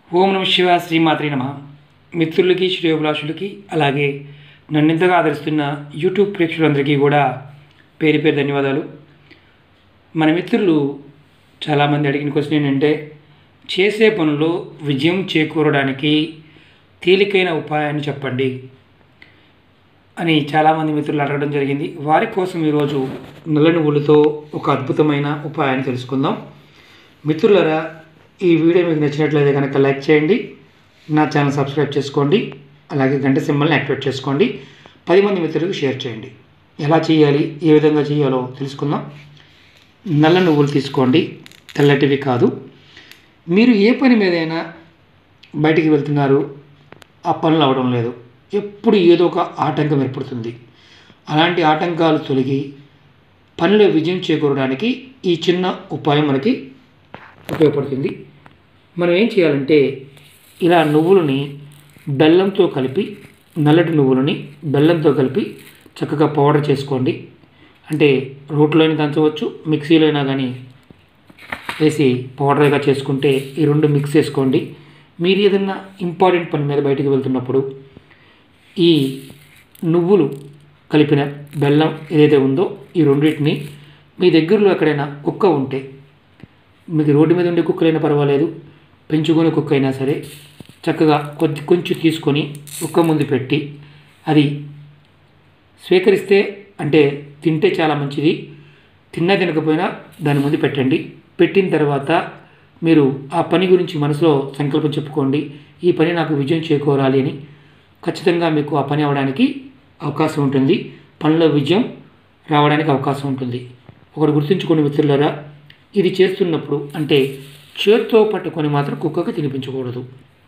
ఓం నమ శివ శ్రీమాత్రి నమ మిత్రులకి శ్రేయోభిలాషులకి అలాగే నన్ను ఇంతగా ఆదరిస్తున్న యూట్యూబ్ ప్రేక్షకులందరికీ కూడా పేరు పేరు ధన్యవాదాలు మన మిత్రులు చాలామంది అడిగిన క్వశ్చన్ ఏంటంటే చేసే పనుల్లో విజయం చేకూరడానికి తేలికైన ఉపాయాన్ని చెప్పండి అని చాలామంది మిత్రులు అడగడం జరిగింది వారి కోసం ఈరోజు నల్ల నువ్వులతో ఒక అద్భుతమైన ఉపాయాన్ని తెలుసుకుందాం మిత్రులరా ఈ వీడియో మీకు నచ్చినట్లయితే కనుక లైక్ చేయండి నా ఛానల్ సబ్స్క్రైబ్ చేసుకోండి అలాగే గంట సింబల్ని యాక్టివేట్ చేసుకోండి పది మంది మిత్రులకు షేర్ చేయండి ఎలా చేయాలి ఏ విధంగా చేయాలో తెలుసుకుందాం నల్ల నువ్వులు తీసుకోండి తెల్లటివి కాదు మీరు ఏ పని మీదైనా బయటికి వెళ్తున్నారు ఆ పనులు అవడం లేదు ఎప్పుడు ఏదో ఒక ఆటంకం ఏర్పడుతుంది అలాంటి ఆటంకాలు తొలగి పనిలో విజయం చేకూరడానికి ఈ చిన్న ఉపాయం మనకి ఉపయోగపడుతుంది మనం ఏం చేయాలంటే ఇలా నువ్వులని బెల్లంతో కలిపి నల్లటి నువ్వులని బెల్లంతో కలిపి చక్కగా పౌడర్ చేసుకోండి అంటే రోట్లో అయినా దంచవచ్చు మిక్సీలో అయినా కానీ వేసి పౌడర్గా చేసుకుంటే ఈ రెండు మిక్స్ చేసుకోండి మీరు ఏదన్నా ఇంపార్టెంట్ పని మీద బయటికి వెళ్తున్నప్పుడు ఈ నువ్వులు కలిపిన బెల్లం ఏదైతే ఉందో ఈ రెండింటిని మీ దగ్గరలో ఎక్కడైనా కుక్క ఉంటే మీకు రోడ్డు మీద ఉండే కుక్కలైనా పర్వాలేదు పెంచుకునే కుక్క అయినా సరే చక్కగా కొద్ది కొంచెం తీసుకొని కుక్క ముందు పెట్టి అది స్వీకరిస్తే అంటే తింటే చాలా మంచిది తిన్నా తినకపోయినా దాని ముందు పెట్టండి పెట్టిన తర్వాత మీరు ఆ పని గురించి మనసులో సంకల్పం చెప్పుకోండి ఈ పని నాకు విజయం చేకూరాలి అని ఖచ్చితంగా మీకు ఆ పని అవడానికి అవకాశం ఉంటుంది పనిలో విజయం రావడానికి అవకాశం ఉంటుంది ఒకటి గుర్తుంచుకోండి మిత్రులారా ఇది చేస్తున్నప్పుడు అంటే చేత్తో పట్టుకొని మాత్రం కుక్కకు తినిపించకూడదు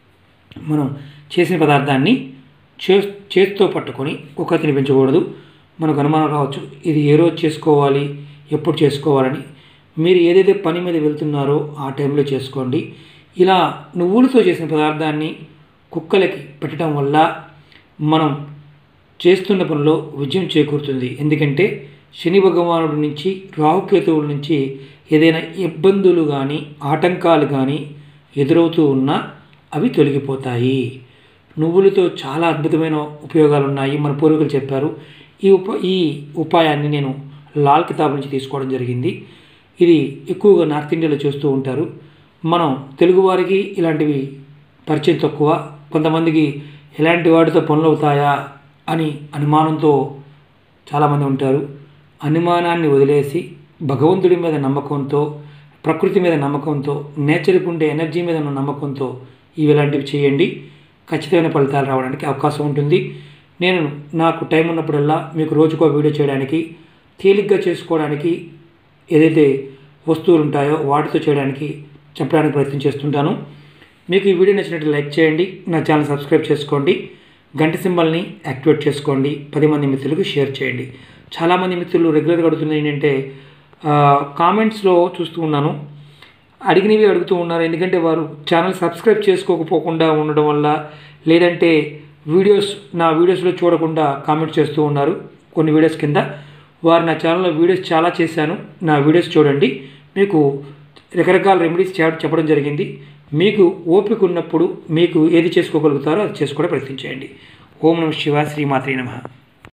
మనం చేసిన పదార్థాన్ని చే చేతితో పట్టుకొని కుక్క తినిపించకూడదు మనకు అనుమానం రావచ్చు ఇది ఏ రోజు చేసుకోవాలి ఎప్పుడు చేసుకోవాలని మీరు ఏదైతే పని మీద వెళ్తున్నారో ఆ టైంలో చేసుకోండి ఇలా నువ్వులతో చేసిన పదార్థాన్ని కుక్కలకి పెట్టడం వల్ల మనం చేస్తున్న పనిలో విజయం చేకూరుతుంది ఎందుకంటే శని భగవానుడి నుంచి రాహుకేతువుల నుంచి ఏదైనా ఇబ్బందులు కానీ ఆటంకాలు కానీ ఎదురవుతూ ఉన్నా అవి తొలగిపోతాయి నువ్వులతో చాలా అద్భుతమైన ఉపయోగాలు ఉన్నాయి మన పూర్వీకులు చెప్పారు ఈ ఉప ఈ ఉపాయాన్ని నేను లాల్ కితాబ్ నుంచి తీసుకోవడం జరిగింది ఇది ఎక్కువగా నార్త్ ఇండియాలో చేస్తూ ఉంటారు మనం తెలుగువారికి ఇలాంటివి పరిచయం తక్కువ కొంతమందికి ఎలాంటి వాటితో పనులు అవుతాయా అని అనుమానంతో చాలామంది ఉంటారు అనుమానాన్ని వదిలేసి భగవంతుడి మీద నమ్మకంతో ప్రకృతి మీద నమ్మకంతో నేచర్కి ఉండే ఎనర్జీ మీద ఉన్న నమ్మకంతో ఇవి ఇలాంటివి చేయండి ఖచ్చితమైన ఫలితాలు రావడానికి అవకాశం ఉంటుంది నేను నాకు టైం ఉన్నప్పుడల్లా మీకు రోజుకో వీడియో చేయడానికి తేలిగ్గా చేసుకోవడానికి ఏదైతే వస్తువులు ఉంటాయో వాటితో చేయడానికి చెప్పడానికి ప్రయత్నం చేస్తుంటాను మీకు ఈ వీడియో నచ్చినట్టు లైక్ చేయండి నా ఛానల్ సబ్స్క్రైబ్ చేసుకోండి గంట సింబల్ని యాక్టివేట్ చేసుకోండి పది మంది మిత్రులకు షేర్ చేయండి చాలామంది మిత్రులు రెగ్యులర్గా అడుగుతున్నది ఏంటంటే కామెంట్స్లో చూస్తూ ఉన్నాను అడిగినవి అడుగుతూ ఉన్నారు ఎందుకంటే వారు ఛానల్ సబ్స్క్రైబ్ చేసుకోకపోకుండా ఉండడం వల్ల లేదంటే వీడియోస్ నా వీడియోస్లో చూడకుండా కామెంట్ చేస్తూ ఉన్నారు కొన్ని వీడియోస్ కింద వారు నా ఛానల్లో వీడియోస్ చాలా చేశాను నా వీడియోస్ చూడండి మీకు రకరకాల రెమెడీస్ చెప్పడం జరిగింది మీకు ఓపిక ఉన్నప్పుడు మీకు ఏది చేసుకోగలుగుతారో అది చేసుకోవడం ప్రయత్నించేయండి ఓం నమ శివ శ్రీమాత్రి నమ